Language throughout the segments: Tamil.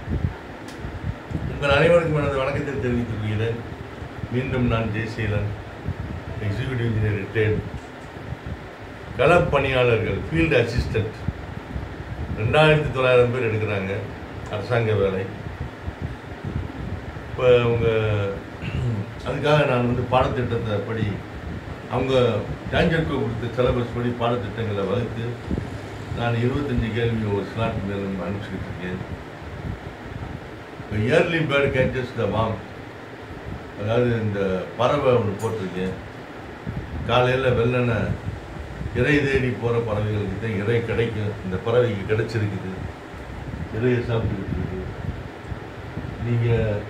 உங்கள் அனைவருக்கும் எனது வணக்கத்தை தெரிவித்துக் கொள்கிறேன் மீண்டும் நான் ஜெய்சீலன் எக்ஸிக்யூட்டிவ் இன்ஜினியர் ரிட்டையர்ட் களப் பணியாளர்கள் ஃபீல்டு அசிஸ்டன்ட் ரெண்டாயிரத்தி தொள்ளாயிரம் பேர் எடுக்கிறாங்க அரசாங்க வேலை இப்போ அவங்க அதுக்காக நான் வந்து பாடத்திட்டத்தை படி அவங்க டான்ஜெட்கோ கொடுத்த சிலபஸ் படி பாடத்திட்டங்களை வகுத்து நான் இருபத்தஞ்சி கேள்வி ஒரு ஸ்லாட் மேலும் அனுப்பிச்சிக்கிட்டு இருக்கேன் இப்போ early bird catches the worm அதாவது இந்த பறவை ஒன்று போட்டிருக்கேன் காலையில் வெள்ளன இறை தேடி போகிற பறவைகளுக்கு தான் இறை கிடைக்கும் இந்த பறவைக்கு கிடைச்சிருக்குது இறையை சாப்பிட்டுக்கிட்டு இருக்கு நீங்கள்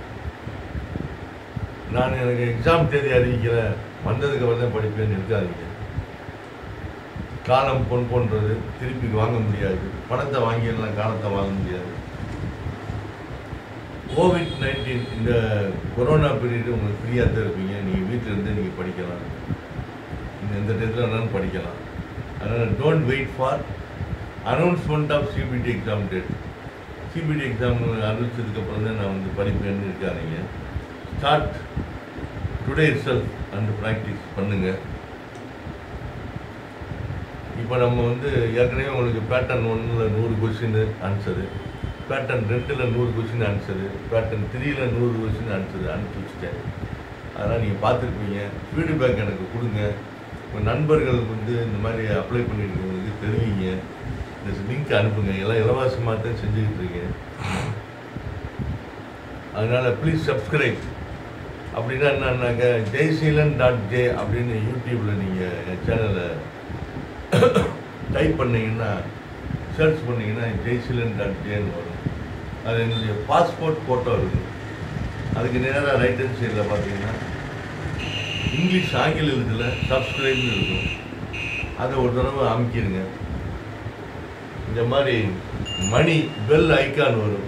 நான் எனக்கு எக்ஸாம் தேதி அறிவிக்கிறேன் வந்ததுக்கு அப்புறம் தான் படிப்பேன்னு இருக்காதீங்க காலம் பொன் போன்றது திருப்பி வாங்க முடியாது பணத்தை வாங்கிடலாம் காலத்தை வாங்க முடியாது கோவிட் நைன்டீன் இந்த கொரோனா பீரியடு உங்களுக்கு ஃப்ரீயாக தான் இருப்பீங்க நீங்கள் வீட்டில் இருந்து நீங்கள் படிக்கலாம் இந்த எந்த டயத்தில் வேணாலும் படிக்கலாம் அதனால் don't wait for announcement of CBT exam date CBT exam அறிவிச்சதுக்கப்புறம் தான் நான் வந்து படிப்பேன்னு இருக்காதீங்க start today self and practice பண்ணுங்கள் இப்போ நம்ம வந்து ஏற்கனவே உங்களுக்கு பேட்டர்ன் ஒன்றில் நூறு கொஸ்டின் ஆன்சரு பேட்டர்ன் ரெண்டில் நூறு கொஸ்டின் ஆன்சரு பேட்டர்ன் த்ரீயில் நூறு கொஸ்டின் ஆன்சரு அனுப்பிச்சி வச்சுட்டேன் அதெல்லாம் நீங்கள் பார்த்துருப்பீங்க ஃபீட்பேக் எனக்கு கொடுங்க உங்கள் நண்பர்கள் வந்து இந்த மாதிரி அப்ளை பண்ணியிருக்கவங்களுக்கு தெரிவிங்க இந்த லிங்க் அனுப்புங்க எல்லாம் இலவசமாக தான் செஞ்சுக்கிட்டு இருக்கேன் அதனால் ப்ளீஸ் சப்ஸ்கிரைப் அப்படின்னா என்னன்னாக்க ஜெய்சீலன் டாட் ஜே அப்படின்னு யூடியூப்பில் நீங்கள் என் சேனலை டைப் பண்ணீங்கன்னா சர்ச் பண்ணீங்கன்னா ஜெய்சீலன் டாட் ஜேன்னு வரும் அது என்னுடைய பாஸ்போர்ட் ஃபோட்டோ இருக்குது அதுக்கு நேராக ரைட் ஹேண்ட் சைடில் பார்த்தீங்கன்னா இங்கிலீஷ் ஆங்கில எழுத்துல சப்ஸ்கிரைப்னு இருக்கும் அதை ஒரு தடவை அமைக்கிருங்க இந்த மாதிரி மணி பெல் ஐக்கான் வரும்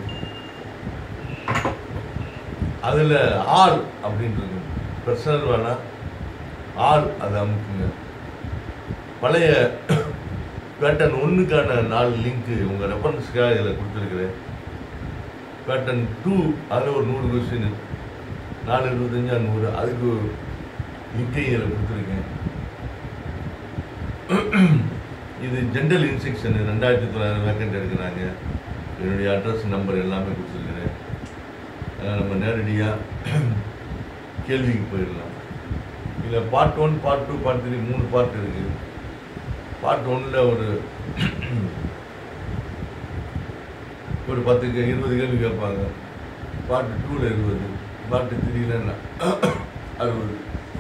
அதில் ஆல் அப்படின்னு இருக்கும் பர்சனல் வேணால் ஆல் அதை அமுக்குங்க பழைய பேட்டர்ன் ஒன்றுக்கான நாலு லிங்க்கு உங்கள் ரெஃபரன்ஸுக்காக இதில் கொடுத்துருக்குறேன் பேட்டர்ன் டூ அதில் ஒரு நூறு கொஸ்டின் நாலு இருபத்தஞ்சா நூறு அதுக்கு ஒரு லிங்கையும் இதில் கொடுத்துருக்கேன் இது ஜென்ரல் இன்ஸ்ட்ரக்ஷன் ரெண்டாயிரத்தி தொள்ளாயிரம் வேக்கண்ட் எடுக்கிறாங்க என்னுடைய அட்ரஸ் நம்பர் எல்லாமே கொடுத்துருக்குறேன் அதனால் நம்ம நேரடியாக கேள்விக்கு போயிடலாம் இதில் part one part two part three மூணு பார்ட் இருக்குது பார்ட் ஒன்னில் ஒரு ஒரு பத்து கே- இருபது கேள்வி கேட்பாங்க பார்ட் டூவில் இருபது பார்ட் த்ரீல அறுபது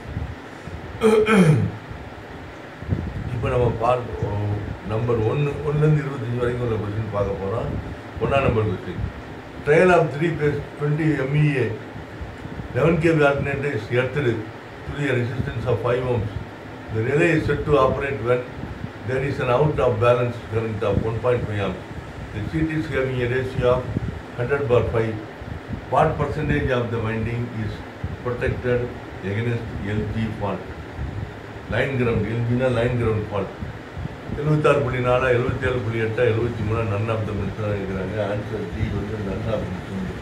இப்போ நம்ம பார்ட் நம்பர் ஒன்று ஒன்றுலேருந்து இருபத்தஞ்சி வரைக்கும் உள்ள கொஸ்டின் பார்க்க போகிறோம் ஒன்றாம் number question trial of three phase twenty MEA eleven KV alternator is earthed to the resistance of five ohms the relay is set to operate when there is an out of balance current of 1.5 amps. The sheet is having a ratio of 100 bar 5. What percentage of the winding is protected against LG fault? Line ground எல்ஜினா லைன் கிரவுண்ட் ஃபால்ட் எழுபத்தாறு புள்ளி நாலா எழுபத்தேழு புள்ளி எட்டா எழுபத்தி மூணா நன் ஆஃப் த மினிட்ஸாக இருக்கிறாங்க ஆன்சர் டி வந்து none of minutes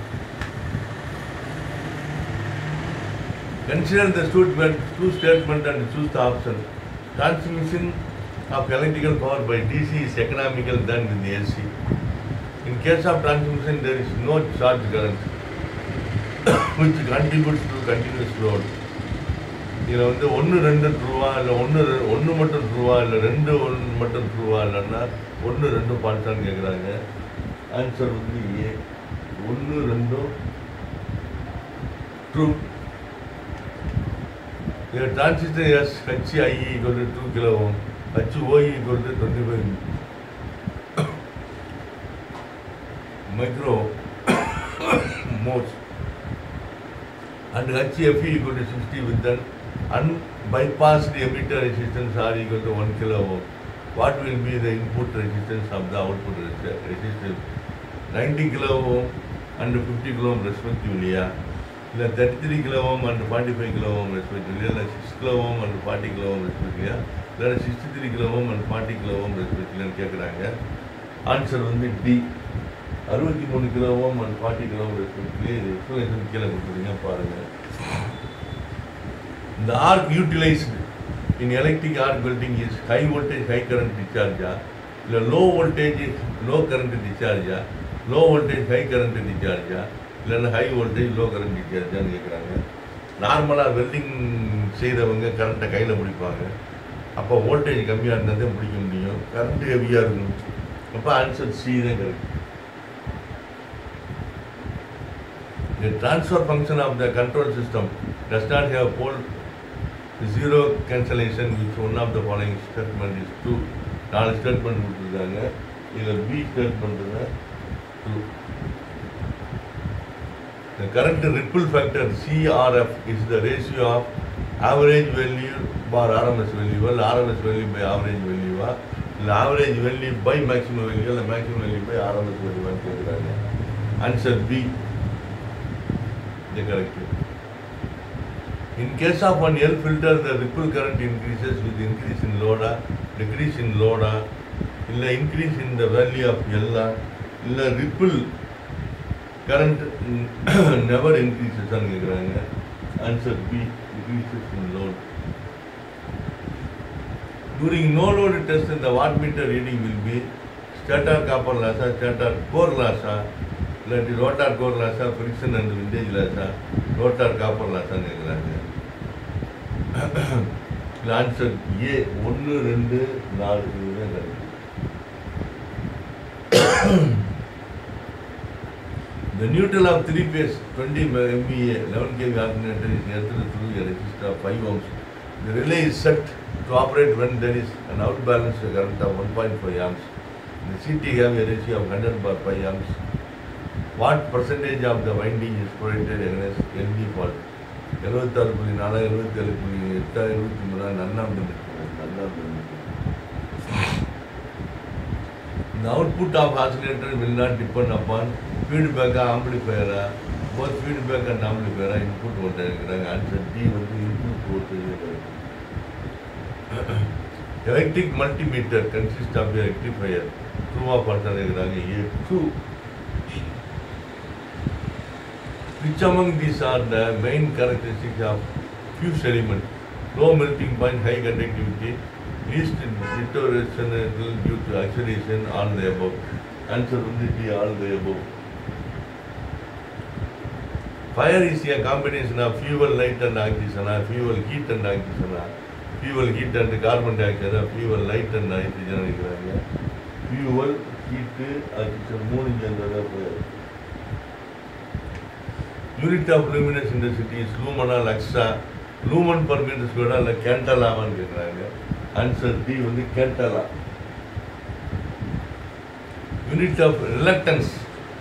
Consider the statement, true statement and choose the option. Transmission of electrical power by DC is economical than with the AC. In case of transmission, there is no charge current which contributes to continuous load. இதில் வந்து ஒன்று ரெண்டு ட்ரூவா இல்லை ஒன்று ஒன்று மட்டும் ட்ரூவா இல்லை ரெண்டு ஒன்று மட்டும் ட்ரூவா இல்லைன்னா ஒன்று ரெண்டு பால்ட்டான்னு கேட்குறாங்க ஆன்சர் வந்து ஏ ஒன்று ரெண்டும் true The transistor has HIE equal to 2 kilo ohm, HOE equal to 25 micro moles, and HFE equal to 60 with an unbypassed emitter resistance R equal to 1 kilo ohm. What will be the input resistance of the output resi- resistance? 90 kilo ohm and 50 kilo ohm respectively. Yeah. இல்லை thirty three kilo ohm and forty five kilo ohm respectively இல்லை six kilo ohm and forty kilo ohm ரெஸ்பெக்டிவ்லியா இல்லை sixty three kilo ohm and forty kilo ohm ரெஸ்பெக்டிவ்லியான்னு கேட்குறாங்க ஆன்சர் வந்து டி அறுபத்தி மூணு kilo ohm and forty kilo respectively explanation கீழே கொடுத்துருங்க பாருங்கள் இந்த arc utilised in electric arc building is high voltage high current டிஸ்சார்ஜா இல்லை லோ வோல்டேஜ் லோ கரண்ட் டிஸ்சார்ஜா லோ வோல்டேஜ் ஹை கரண்ட் டிஸ்சார்ஜா இல்லைன்னா ஹை வோல்டேஜ் லோ கரண்ட் டிஸ்சார்ஜான்னு கேட்குறாங்க நார்மலாக வெல்டிங் செய்கிறவங்க கரண்ட்டை கையில் பிடிப்பாங்க அப்போ வோல்டேஜ் கம்மியாக இருந்தால் தான் பிடிக்க முடியும் கரண்ட் ஹெவியாக இருக்கணும் அப்போ ஆன்சர் சி தான் correct The transfer function of the control system does not have pole zero cancellation which one of the following statement is true. நாலு ஸ்டேட்மெண்ட் கொடுத்துருக்காங்க இதில் பி ஸ்டேட்மெண்ட் தான் true. The current ripple factor CRF is the ratio of average value bar RMS value well RMS value by average value வா இல்லை average value by maximum value இல்லை maximum value by RMS value வான்னு கேட்குறாங்க answer B the correct. In case of an L filter, the ripple current increases with increase in load, decrease in load, இல்ல increase in the value of L, இல்ல ripple current never increases ஆன்னு கேட்குறாங்க answer B decreases in load. During no load test, the wattmeter reading will be stator copper loss, stator core loss, இல்லாட்டி ரோட்டார் கோர் லாஸா ஃப்ரிக்ஷன் அண்ட் விண்டேஜ் லாஸா ரோட்டார் காப்பர் லாஸான்னு கேட்குறாங்க இல்லை ஆன்சர் ஏ ஒன்று ரெண்டு நாலு இதுதான் correct. The neutral of three phase 20 MVA 11 kV alternator is earthed through a resistor of 5 ohms. The relay is set to operate when there is an outbalanced current of 1.5 amps. The CT have a ratio of 100 bar 5 amps. What percentage of the winding is protected against LV fault? எழுபத்தாறு புள்ளி நாலு எழுபத்தேழு புள்ளி எட்டா எழுபத்தி மூணா நன்னாம் நன்னாம் The output of oscillator will not depend upon feedback amplifier both feedback and amplifier input voltage இருக்கிறாங்க ஆன்சர் டி வந்து input voltage electric multimeter consist of rectifier ட்ரூவா பண்ணுறது இருக்கிறாங்க A true Which among these are the main characteristics of fused element? Low melting point, high conductivity, least deterioration due to acceleration, all the above. Answer will be all the above. Fire is a combination of fuel, light and oxygen, or fuel, heat and oxygen, or fuel, heat and carbon dioxide, or fuel, light and nitrogen. இருக்கிறாங்க. Fuel, heat, oxygen மூணு சேர்ந்ததா fire. Unit of luminous intensity is லூமனா லக்ஸா லூமன் பர் மீட்டர் ஸ்கொயரா இல்லை கேண்டலாவான்னு கேட்குறாங்க ஆன்சர் டி வந்து candela unit of reluctance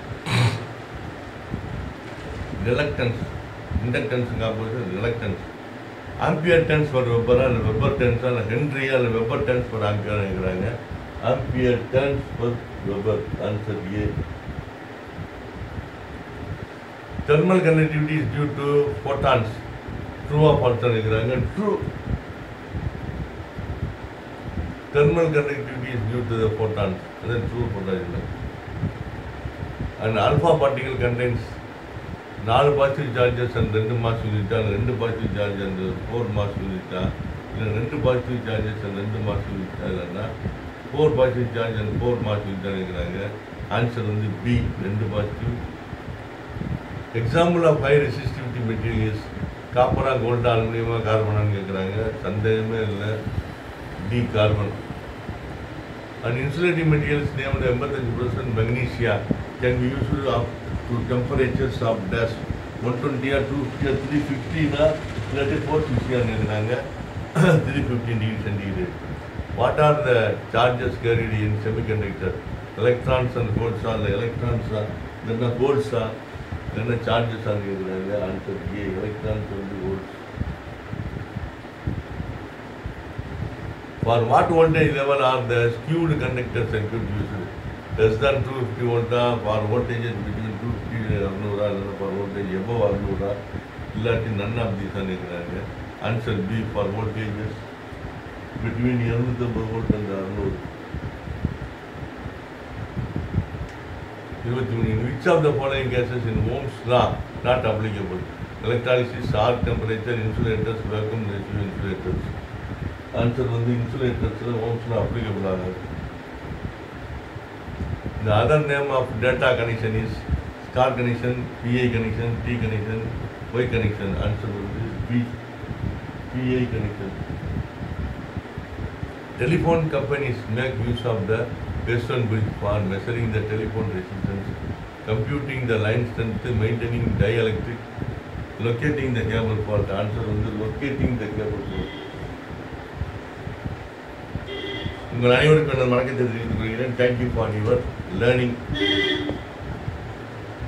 reluctance இண்டக்டன்ஸுக்கு opposite reluctance ampere turns per வெப்பரா இல்லை வெப்பர் டென்ஸா இல்லை ஹென்ரியா இல்லை வெப்பர் டென்ஸ் பர் ஆம்பியர் கேட்குறாங்க ampere turns per weber answer A thermal conductivity is due to photons true or false இருக்கிறாங்க true thermal conductivity is due to the photons அதான் true photon இல்லை and alpha particle contains நாலு பாசிட்டிவ் சார்ஜஸ் அண்ட் ரெண்டு மாஸ் யூனிட்டா ரெண்டு positive charge and four mass யூனிட்டா இல்லை ரெண்டு பாசிட்டிவ் சார்ஜஸ் அண்ட் ரெண்டு மாஸ் யூனிட்டா இல்லைன்னா four positive charge and four mass யூனிட்டா இருக்கிறாங்க ஆன்சர் வந்து பி ரெண்டு positive example of high resistivity materials காப்பரா கோல்டா அலுமினியமா கார்பனான்னு கேட்குறாங்க சந்தேகமே இல்லை D carbon and insulating materials named எண்பத்தஞ்சு percent magnesia can be useful of to temperatures of dash one டுவெண்ட்டியா two ஃபிஃப்டியா த்ரீ ஃபிஃப்டினா இல்லாட்டி ஃபோர் ஃபிஃப்டியான்னு இருக்கிறாங்க three fifty degree centigrade what are the charges carried in semiconductor electrons and கோல்ஸா இல்லை எலக்ட்ரான்ஸா இல்லைன்னா கோல்ஸா என்ன சார்ஜஸ் ஆக இருக்கிறாங்க ஆன்சர் ஏ எலக்ட்ரான்ஸ் வந்து volts for what voltage level are the skewed conductor circuit used less than two fifty வோல்ட்டா for voltages between two fifty அறுநூறா இல்லைன்னா ஃபார் வோல்டேஜ் எபோவ் அறுநூறா இல்லாட்டி நன் ஆஃப் தீஸ் இருக்கிறாங்க answer B for voltages between இரநூத்தம்பது வோல்ட் அண்ட் அறுநூறு இருபத்தி மூணு in which of the following cases in ohm's law not applicable electrolysis or temperature insulators vacuum ratio insulators answer வந்து இன்சுலேட்டர்ஸில் ஓம்ஸில் அப்ளிகபிள் ஆகாது The other name of data connection is star connection, PI connection, T connection, Y connection. Answer will be P. PI connection. Telephone companies make use of the Western bridge for measuring the telephone resistance, computing the line strength, maintaining dielectric, locating the cable fault. Answer will be locating the cable fault. உங்கள் அனைவருக்கும் நான் வணக்கத்தை தெரிவித்துக் கொள்கிறேன் தேங்க்யூ ஃபார் யுவர் லேர்னிங்